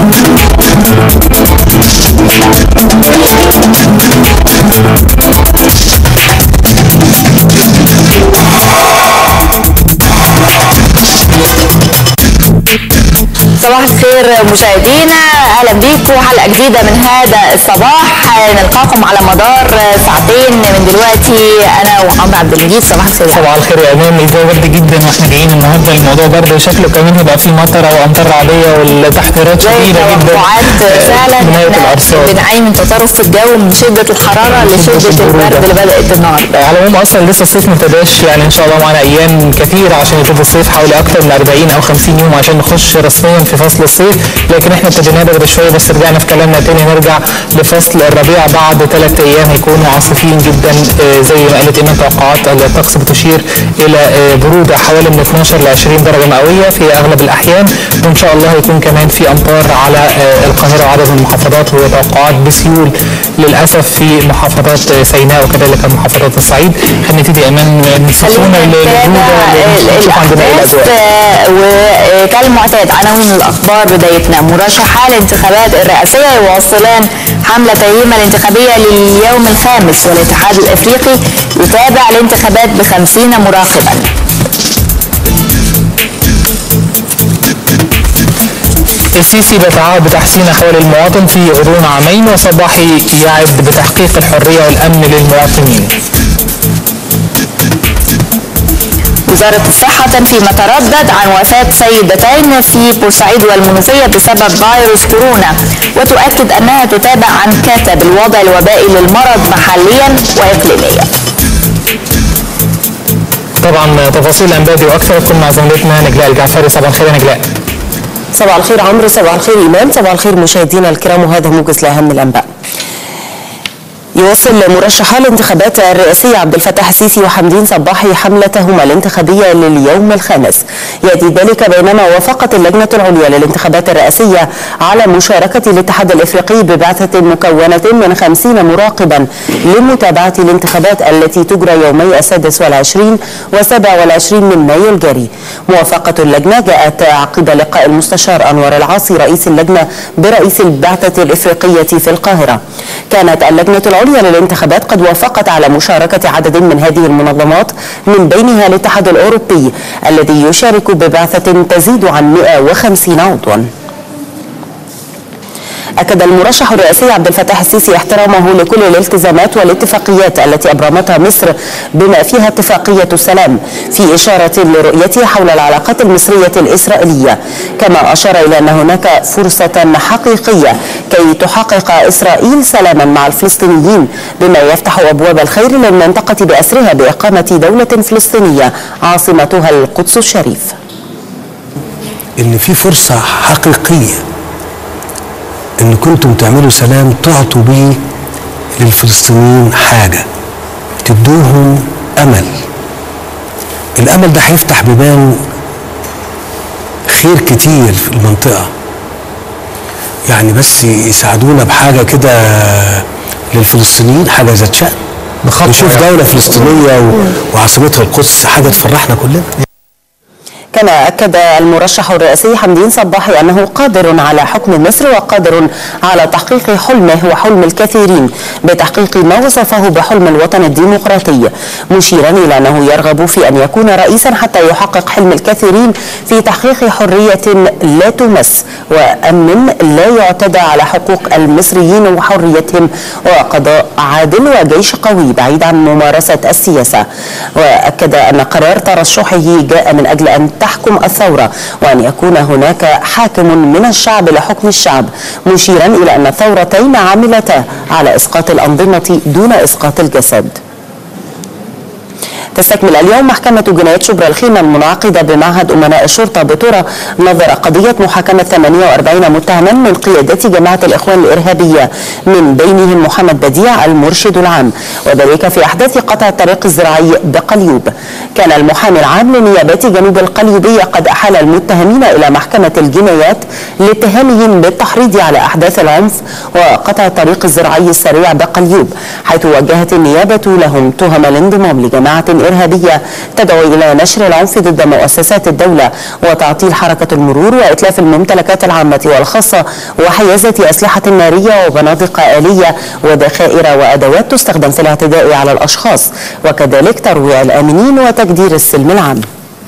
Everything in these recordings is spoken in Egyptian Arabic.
صباح الخير مشاهدينا اهلا بيكم حلقه جديده من هذا الصباح نلقاكم على مدار ساعتين من دلوقتي انا ومحمد عبد المجيد صباح الخير صباح الخير يا امان الجو برد جدا واحنا جايين النهارده الموضوع برد وشكله كمان هيبقى فيه مطر او امطار عاديه والتحذيرات زي شديده جدا توقعات فعلا من هيئه احنا الارصاد بنعاني من تطرف في الجو من شده الحراره لشده البرد اللي بدات النهارده على العموم اصلا لسه الصيف ما ابتداش يعني ان شاء الله معانا ايام كثيره عشان يبتدي الصيف حوالي اكثر من 40 او 50 يوم عشان نخش رسميا في فصل الصيف لكن احنا ابتديناه بدري شويه بس رجعنا في كلامنا تاني نرجع لفصل الربيع بعد ثلاث ايام هيكونوا عاصفين جدا آه، زي ما قالت ايمان توقعات الطقس بتشير الى آه، بروده حوالي من 12 ل 20 درجه مئويه في اغلب الاحيان وان شاء الله هيكون كمان في امطار على آه، القاهره وعدد من المحافظات وتوقعات بسيول للاسف في محافظات آه، سيناء وكذلك محافظات الصعيد خلينا نبتدي ايمان من سخونه خلينا نتابع نشوف عندنا ايه الاحداث الاجواء آه، وكالمعتاد عناوين الاخبار بدايتنا مرشحا الانتخابات الرئاسيه يواصلان حمله تهيئه الانتخابيه لليوم الخامس والاتحاد الافريقي يتابع الانتخابات بخمسين مراقبا السيسي بيتعهد بتحسين احوال المواطن في غضون عامين وصباحي يعد بتحقيق الحريه والامن للمواطنين. وزارة الصحة فيما تردد عن وفاة سيدتين في بورسعيد والمنوفية بسبب فيروس كورونا وتؤكد أنها تتابع عن كتب الوضع الوبائي للمرض محليا وإقليميا طبعا تفاصيل الانباء دي واكثر تكون مع زميلتنا نجلاء الجعفري صباح الخير يا نجلاء. صباح الخير عمرو صباح الخير ايمان صباح الخير مشاهدينا الكرام وهذا موجز لاهم الانباء يواصل مرشحا الانتخابات الرئاسية عبد الفتاح السيسي وحمدين صباحي حملتهما الانتخابية لليوم الخامس يأتي ذلك بينما وافقت اللجنة العليا للانتخابات الرئاسية على مشاركة الاتحاد الافريقي ببعثة مكونة من خمسين مراقبا لمتابعة الانتخابات التي تجرى يومي السادس والعشرين والسابع والعشرين من مايو الجاري موافقة اللجنة جاءت عقب لقاء المستشار أنور العاصي رئيس اللجنة برئيس البعثة الإفريقية في القاهرة كانت اللجنة العليا للانتخابات قد وافقت على مشاركة عدد من هذه المنظمات من بينها الاتحاد الأوروبي الذي يشارك ببعثة تزيد عن 150 عضواً أكد المرشح الرئاسي عبد الفتاح السيسي احترامه لكل الالتزامات والاتفاقيات التي أبرمتها مصر بما فيها اتفاقية السلام في إشارة لرؤيته حول العلاقات المصرية الإسرائيلية كما أشار إلى أن هناك فرصة حقيقية كي تحقق إسرائيل سلاما مع الفلسطينيين بما يفتح أبواب الخير للمنطقة بأسرها بإقامة دولة فلسطينية عاصمتها القدس الشريف ان في فرصه حقيقيه ان كنتم تعملوا سلام تعطوا بيه للفلسطينيين حاجه تدوهم امل الامل ده هيفتح بيبان خير كتير في المنطقه يعني بس يساعدونا بحاجه كده للفلسطينيين حاجه ذات شأن نشوف دوله فلسطينيه و- وعاصمتها القدس حاجه تفرحنا كلنا كما أكد المرشح الرئاسي حمدين صباحي أنه قادر على حكم مصر وقادر على تحقيق حلمه وحلم الكثيرين بتحقيق ما وصفه بحلم الوطن الديمقراطي مشيرا إلى أنه يرغب في أن يكون رئيسا حتى يحقق حلم الكثيرين في تحقيق حرية لا تمس وأمن لا يعتدى على حقوق المصريين وحريتهم وقضاء عادل وجيش قوي بعيد عن ممارسة السياسة وأكد أن قرار ترشحه جاء من أجل أن تحكم الثورة وأن يكون هناك حاكم من الشعب لحكم الشعب مشيرا إلى أن الثورتين عملتا على إسقاط الأنظمة دون إسقاط الجسد تستكمل اليوم محكمة جنايات شبرا الخيمة المنعقدة بمعهد أمناء الشرطة بترى نظر قضية محاكمة 48 متهما من قيادات جماعة الإخوان الإرهابية من بينهم محمد بديع المرشد العام وذلك في أحداث قطع الطريق الزراعي بقليوب كان المحامي العام لنيابات جنوب القليوبية قد أحال المتهمين إلى محكمة الجنايات لاتهامهم بالتحريض على أحداث العنف وقطع الطريق الزراعي السريع بقليوب حيث وجهت النيابة لهم تهم الانضمام لجماعة إرهابية تدعو إلى نشر العنف ضد مؤسسات الدولة وتعطيل حركة المرور وإتلاف الممتلكات العامة والخاصة وحيازة أسلحة نارية وبنادق آلية وذخائر وأدوات تستخدم في الاعتداء على الأشخاص وكذلك ترويع الآمنين وتجدير السلم العام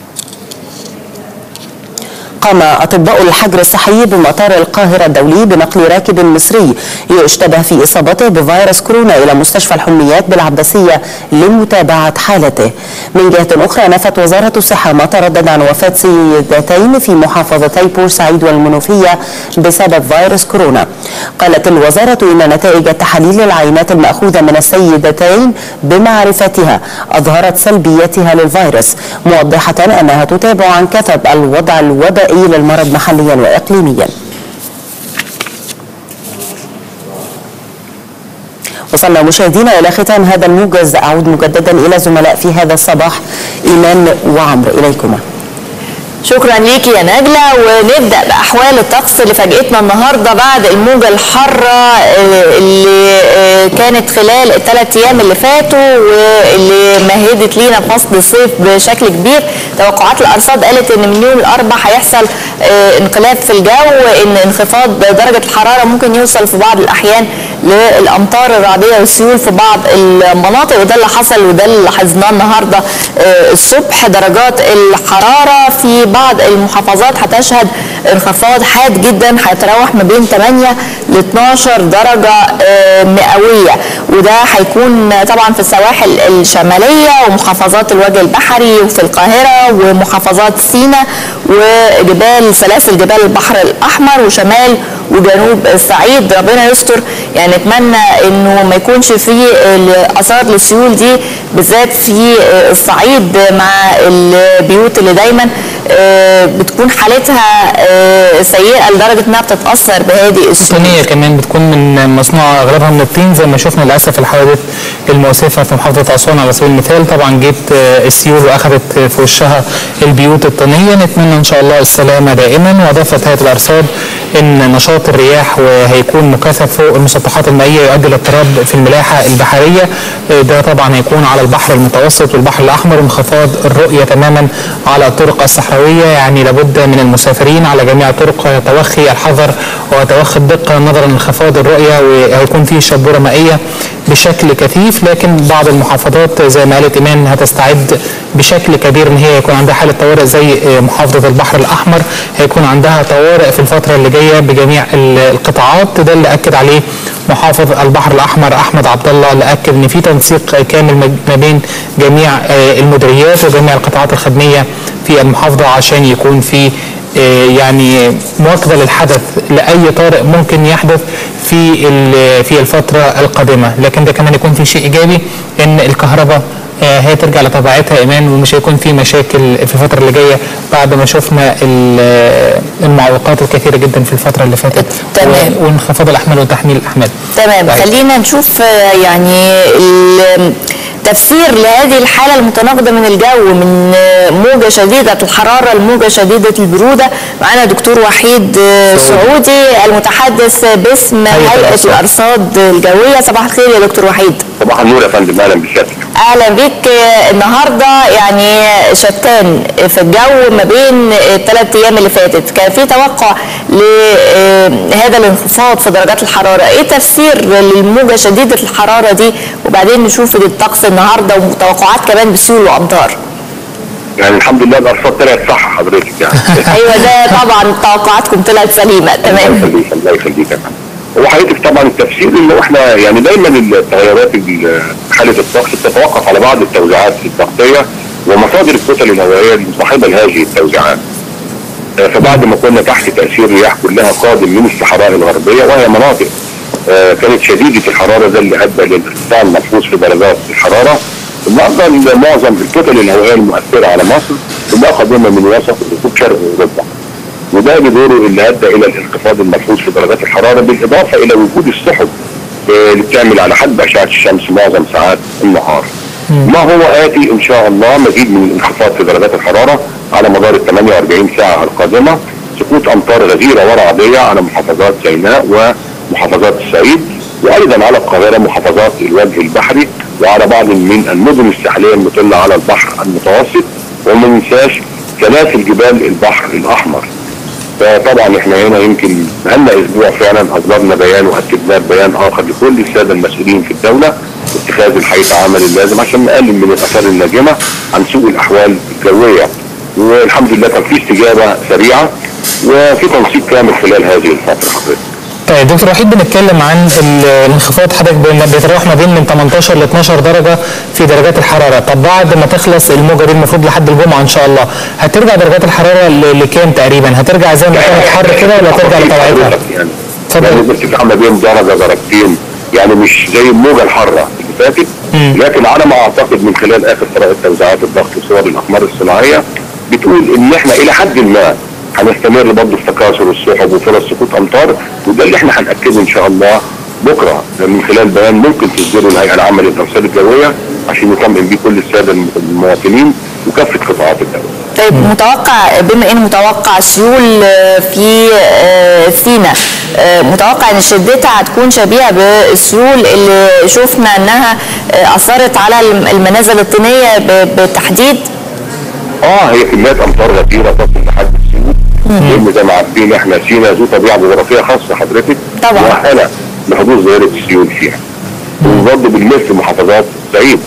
قام أطباء الحجر الصحي بمطار القاهرة الدولي بنقل راكب مصري يشتبه في إصابته بفيروس كورونا إلى مستشفى الحميات بالعباسية لمتابعة حالته من جهة أخرى نفت وزارة الصحة ما تردد عن وفاة سيدتين في محافظتي بورسعيد والمنوفية بسبب فيروس كورونا قالت الوزارة إن نتائج التحاليل العينات المأخوذة من السيدتين بمعرفتها أظهرت سلبيتها للفيروس موضحة أنها تتابع عن كثب الوضع الوبائي للمرض محليا وإقليميا وصلنا مشاهدينا إلى ختام هذا الموجز أعود مجددا إلى زملاء في هذا الصباح إيمان وعمر إليكما شكرا ليكي يا نجلة ونبدأ بأحوال الطقس اللي فاجئتنا النهاردة بعد الموجة الحارة اللي كانت خلال الثلاث أيام اللي فاتوا واللي مهدت لينا فصل الصيف بشكل كبير توقعات الأرصاد قالت إن من يوم الأربع هيحصل انقلاب في الجو إن انخفاض درجة الحرارة ممكن يوصل في بعض الأحيان للأمطار الرعدية والسيول في بعض المناطق وده اللي حصل وده اللي لاحظناه النهاردة الصبح درجات الحرارة في بعض المحافظات هتشهد انخفاض حاد جدا هيتراوح ما بين 8 ل 12 درجه مئويه وده هيكون طبعا في السواحل الشماليه ومحافظات الوجه البحري وفي القاهره ومحافظات سيناء وجبال سلاسل جبال البحر الاحمر وشمال وجنوب الصعيد ربنا يستر يعني نتمنى انه ما يكونش فيه الاثار للسيول دي بالذات في الصعيد مع البيوت اللي دايما بتكون حالتها سيئه لدرجه انها بتتاثر بهذه السيول الصينيه كمان بتكون من مصنوعه اغلبها من الطين زي ما شفنا للاسف الحوادث المؤسفه في محافظه اسوان على سبيل المثال طبعا جت السيول واخذت في وشها البيوت الطينيه نتمنى ان شاء الله السلامه دائما واضافت هيئه الارصاد ان نشاط الرياح وهيكون مكثف فوق المسطحات المائيه يؤدي لاضطراب في الملاحه البحريه ده طبعا هيكون على البحر المتوسط والبحر الاحمر وانخفاض الرؤيه تماما على الطرق الصحراويه يعني لابد من المسافرين على جميع الطرق توخي الحذر وتوخي الدقه نظرا لانخفاض الرؤيه وهيكون فيه شبوره مائيه بشكل كثيف لكن بعض المحافظات زي ما قالت ايمان هتستعد بشكل كبير ان هي يكون عندها حاله طوارئ زي محافظه البحر الاحمر هيكون عندها طوارئ في الفتره اللي جايه بجميع القطاعات ده اللي اكد عليه محافظ البحر الاحمر احمد عبد الله اللي اكد ان في تنسيق كامل ما بين جميع المديريات وجميع القطاعات الخدميه في المحافظه عشان يكون في يعني مواكبه للحدث لاي طارئ ممكن يحدث في في الفتره القادمه لكن ده كمان يكون في شيء ايجابي ان الكهرباء هي ترجع لطبيعتها ايمان ومش هيكون في مشاكل في الفتره اللي جايه بعد ما شفنا المعوقات الكثيره جدا في الفتره اللي فاتت تمام وانخفاض الاحمال وتحميل الاحمال تمام طيب. خلينا نشوف يعني تفسير لهذه الحاله المتناقضه من الجو من موجه شديده الحراره لموجه شديده البروده معانا دكتور وحيد سعودي المتحدث باسم هيئه الارصاد الجويه صباح الخير يا دكتور وحيد صباح النور يا فندم اهلا بسيادتك اهلا بك النهارده يعني شتان في الجو ما بين الثلاث ايام اللي فاتت كان في توقع لهذا الانخفاض في درجات الحراره ايه تفسير للموجه شديده الحراره دي وبعدين نشوف الطقس النهارده وتوقعات كمان بالسيول وامطار يعني الحمد لله الارصاد طلعت صح حضرتك يعني ايوه ده طبعا توقعاتكم طلعت سليمه تمام الله يخليك الله يخليك يا فندم هو حضرتك طبعا التفسير ان احنا يعني دايما التغيرات حاله الطقس بتتوقف على بعض التوزيعات الضغطيه ومصادر الكتل الهوائيه المصاحبه لهذه التوزيعات. فبعد ما كنا تحت تاثير رياح كلها قادم من الصحراء الغربيه وهي مناطق كانت شديده الحراره ده اللي ادى للارتفاع الملحوظ في درجات الحراره النهارده معظم الكتل الهوائيه المؤثره على مصر كلها قادمه من وسط وجنوب شرق اوروبا. وده بدوره اللي ادى الى الانخفاض الملحوظ في درجات الحراره بالاضافه الى وجود السحب اللي بتعمل على حد اشعه الشمس معظم ساعات النهار. ما هو اتي ان شاء الله مزيد من الانخفاض في درجات الحراره على مدار ال 48 ساعه القادمه سقوط امطار غزيره ورعديه على محافظات سيناء ومحافظات الصعيد وايضا على القاهره محافظات الوجه البحري وعلى بعض من المدن الساحليه المطله على البحر المتوسط وما ننساش سلاسل جبال البحر الاحمر فطبعا احنا هنا يمكن بقالنا اسبوع فعلا اصدرنا بيان واكدناه بيان اخر لكل الساده المسؤولين في الدوله اتخاذ الحقيقه عمل اللازم عشان نقلل من الاثار الناجمه عن سوء الاحوال الجويه والحمد لله كان في استجابه سريعه وفي تنسيق كامل خلال هذه الفتره حضرتك. طيب دكتور وحيد بنتكلم عن ال- الانخفاض حضرتك بين- بيتراوح ما بين من 18 ل 12 درجه في درجات الحراره، طب بعد ما تخلص الموجه دي المفروض لحد الجمعه ان شاء الله، هترجع درجات الحراره ل- لكام تقريبا؟ هترجع زي ما كانت حر كده ولا هترجع لطبيعتها؟ يعني اتفضل. يعني الارتفاع ما بين درجه درجتين يعني مش زي الموجه الحاره اللي فاتت لكن على ما اعتقد من خلال اخر قراءه توزيعات الضغط وصور الاقمار الصناعيه بتقول ان احنا الى حد ما هنستمر برضه في تكاثر السحب وفرص سقوط امطار وده اللي احنا هناكده ان شاء الله بكره من خلال بيان ممكن تصدره الهيئه العامه للارصاد الجويه عشان يطمئن بيه كل الساده المواطنين وكافه قطاعات الدوله. طيب متوقع بما ان متوقع سيول آه، في آه، سينا آه، متوقع ان شدتها هتكون شبيهه بالسيول اللي شفنا انها آه، اثرت على الم- المنازل الطينيه ب- بالتحديد اه هي كميات امطار غزيره تصل لحد السيول لان زي ما عارفين احنا سينا ذو طبيعه جغرافيه خاصه حضرتك طبعا. مؤهله لحدوث ظاهره السيول فيها وبرضه بالمثل محافظات الصعيد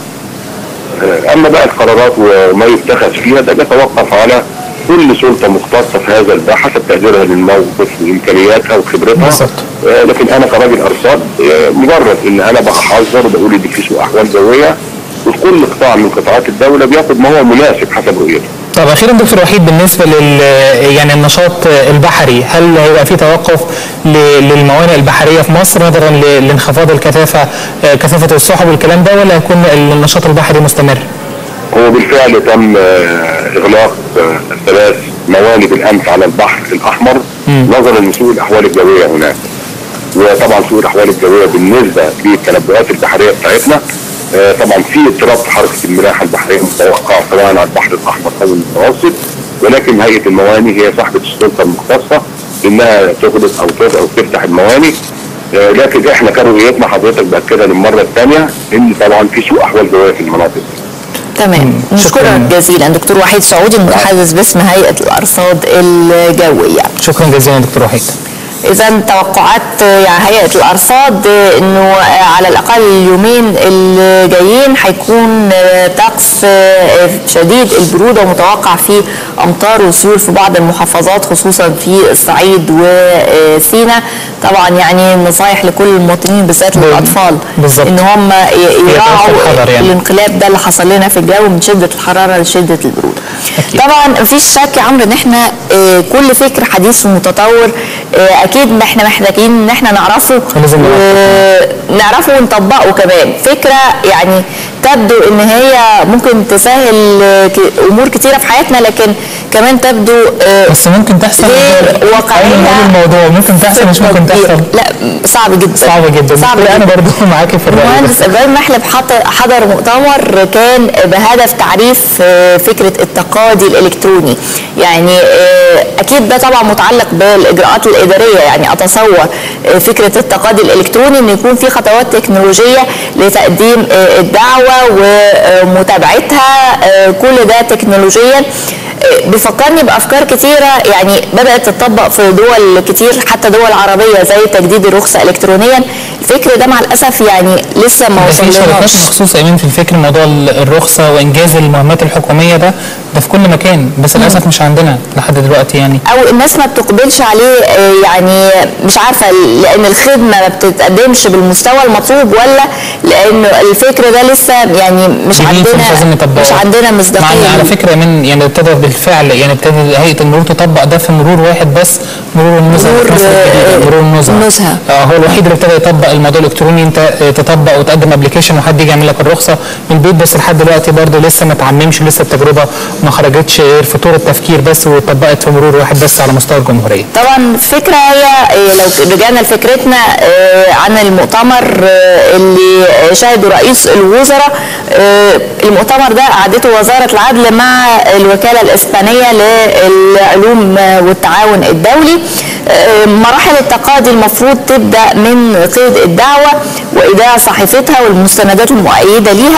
آه، اما بقى القرارات وما يتخذ فيها ده بيتوقف على كل سلطه مختصه في هذا البحث حسب تقديرها للموقف وامكانياتها وخبرتها بالظبط. آه، لكن انا كراجل ارصاد آه، مجرد ان انا بحذر بقول ان في سوء احوال جويه وفي كل قطاع من قطاعات الدوله بياخد ما هو مناسب حسب رؤيته طب اخيرا دكتور وحيد بالنسبه لل يعني النشاط البحري هل هيبقى في توقف ل- للموانئ البحريه في مصر نظرا ل- لانخفاض الكثافه آه، كثافه السحب والكلام ده ولا هيكون النشاط البحري مستمر؟ هو بالفعل تم آه، اغلاق آه، ثلاث موانئ بالامس على البحر الاحمر نظرا لسوء الاحوال الجويه هناك وطبعا سوء الاحوال الجويه بالنسبه للتنبؤات البحريه بتاعتنا آه، طبعا في اضطراب في حركه الملاحه البحريه متوقع سواء على البحر الاحمر او المتوسط ولكن هيئه الموانئ هي صاحبه السلطه المختصه انها تغلق او تف- او تفتح الموانئ آه، لكن احنا كرؤيتنا حضرتك باكدها للمره الثانيه ان طبعا في سوء احوال جويه في المناطق دي تمام نشكرك شكراً. جزيلا دكتور وحيد سعودي المتحدث باسم هيئه الارصاد الجويه شكرا جزيلا دكتور وحيد اذا توقعات يعني هيئه الارصاد انه على الاقل اليومين اللي جايين هيكون طقس شديد البروده ومتوقع فيه امطار وسيول في بعض المحافظات خصوصا في الصعيد وسينا طبعا يعني نصايح لكل المواطنين بالذات للاطفال بالظبط. ان هم ي- يراعوا الحذر يعني. الانقلاب ده اللي حصل لنا في الجو من شده الحراره لشده البروده. طبعا مفيش شك يا عمرو ان احنا آه، كل فكر حديث ومتطور آه، اكيد ما احنا محتاجين ان احنا نعرفه لازم ونعرفه ونطبقه كمان فكره يعني تبدو ان هي ممكن تسهل آه، ك- امور كتيره في حياتنا لكن كمان تبدو آه، بس ممكن تحصل غير واقعيه قبل ما نقول الموضوع ممكن تحصل مش ممكن تحصل لا صعب جدا صعب جدا صعب لا، انا جدا برضو معاكي في الراي ده. المهندس ابراهيم محلب حط- حضر مؤتمر كان بهدف تعريف آه، فكره التقاضي الالكتروني يعني آه، اكيد ده طبعا متعلق بالاجراءات الاداريه يعني اتصور آه، فكره التقاضي الالكتروني ان يكون في خطوات تكنولوجيه لتقديم آه، الدعوه ومتابعتها آه، كل ده تكنولوجيا آه، بيفكرني بافكار كتيره يعني بدات تطبق في دول كتير حتى دول عربيه زي تجديد الرخصه الكترونيا الفكر ده مع الاسف يعني لسه ما ده في شركات وصلناش مخصوصه ايمن في الفكر موضوع ال- الرخصه وانجاز المهمات الحكوميه ده ده في كل مكان بس للاسف مش عندنا لحد دلوقتي يعني او الناس ما بتقبلش عليه آه، يعني مش عارفه لان الخدمه ما بتتقدمش بالمستوى المطلوب ولا لان الفكر ده لسه يعني مش جديد عندنا مش عايزين نطبقه مش عندنا مع ان مصداقيه على فكره من يعني ابتدى بالفعل يعني ابتدى هيئه المرور تطبق ده في مرور واحد بس مرور النزهه مرور، في مصر الجديدة، آه، مرور النزهه النزهة. اه هو الوحيد اللي ابتدى يطبق الموضوع الالكتروني انت آه، تطبق وتقدم ابلكيشن وحد يجي يعمل لك الرخصه من البيت بس لحد دلوقتي برضه لسه ما اتعممش لسه التجربه ما خرجتش غير في طور التفكير بس واتطبقت في مرور واحد بس على مستوى الجمهوريه طبعا الفكرة هي آه، لو رجعنا لفكرتنا آه، عن المؤتمر آه، اللي شهده رئيس الوزراء آه، المؤتمر ده أعدته وزارة العدل مع الوكالة الإسبانية للعلوم والتعاون الدولي آه، مراحل التقاضي المفروض تبدا من قيد الدعوه وايداع صحيفتها والمستندات المؤيده ليها